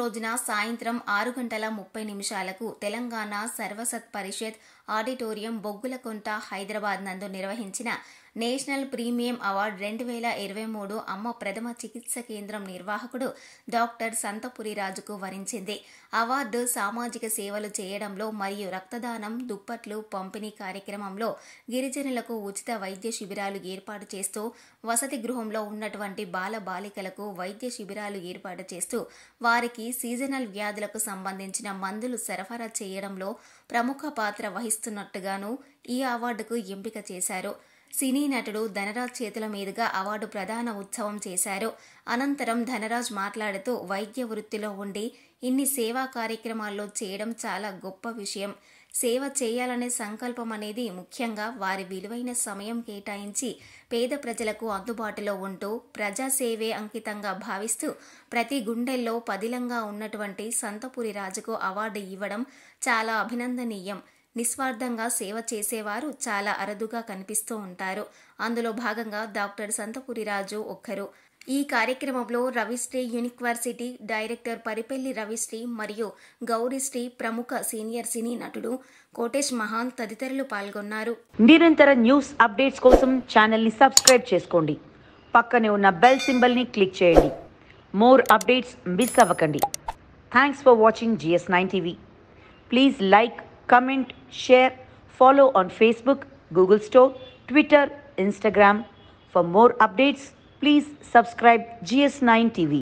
రోజున సాయంత్రం ఆరు గంటల ముప్పై నిమిషాలకు తెలంగాణ సర్వసత్ పరిషత్ ఆడిటోరియం బొగ్గులకుంట హైదరాబాద్ నందు నిర్వహించిన నేషనల్ ప్రీమియం అవార్డు రెండు వేల ఇరవై మూడు అమ్మ ప్రథమ చికిత్స కేంద్రం నిర్వాహకుడు డాక్టర్ సంతపురి రాజుకు వరించింది అవార్డు సామాజిక సేవలు చేయడంలో మరియు రక్తదానం దుప్పట్లు పంపిణీ కార్యక్రమంలో గిరిజనులకు ఉచిత వైద్య శిబిరాలు ఏర్పాటు చేస్తూ వసతి గృహంలో ఉన్నటువంటి బాల బాలికలకు వైద్య శిబిరాలు ఏర్పాటు చేస్తూ వారికి సీజనల్ వ్యాధులకు సంబంధించిన మందులు సరఫరా చేయడంలో ప్రముఖ పాత్ర వహిస్తున్నట్టుగాను ఈ అవార్డుకు ఎంపిక చేశారు సినీ నటుడు ధనరాజ్ చేతుల మీదుగా అవార్డు ప్రధాన ఉత్సవం చేశారు అనంతరం ధనరాజ్ మాట్లాడుతూ వైద్య వృత్తిలో ఉండి ఇన్ని సేవా కార్యక్రమాల్లో చేయడం చాలా గొప్ప విషయం సేవ చేయాలనే సంకల్పం అనేది ముఖ్యంగా వారి విలువైన సమయం కేటాయించి పేద ప్రజలకు అందుబాటులో ఉంటూ ప్రజాసేవే అంకితంగా భావిస్తూ ప్రతి గుండెల్లో పదిలంగా ఉన్నటువంటి సంతపురి రాజుకు అవార్డు ఇవ్వడం చాలా అభినందనీయం నిస్వార్థంగా సేవ చేసేవారు చాలా అరుదుగా కనిపిస్తూ ఉంటారు అందులో భాగంగా డాక్టర్ సంతపురి రాజు ఒక్కరు ఈ కార్యక్రమంలో రవిశ్రీ యూనివర్సిటీ డైరెక్టర్ పరిపెల్లి రవిశ్రీ మరియు గౌరీశ్రీ ప్రముఖ సీనియర్ సినీ నటుడు కోటేష్ మహాన్ తదితరులు పాల్గొన్నారు నిరంతర న్యూస్ అప్డేట్స్ కోసం ఛానల్ని సబ్స్క్రైబ్ చేసుకోండి పక్కనే ఉన్న బెల్ సింబల్ని క్లిక్ చేయండి మోర్ అప్డేట్స్ మిస్ అవ్వకండి thanks for watching GS nine TV please like comment share follow on Facebook Google store Twitter Instagram for more updates please subscribe GS nine TV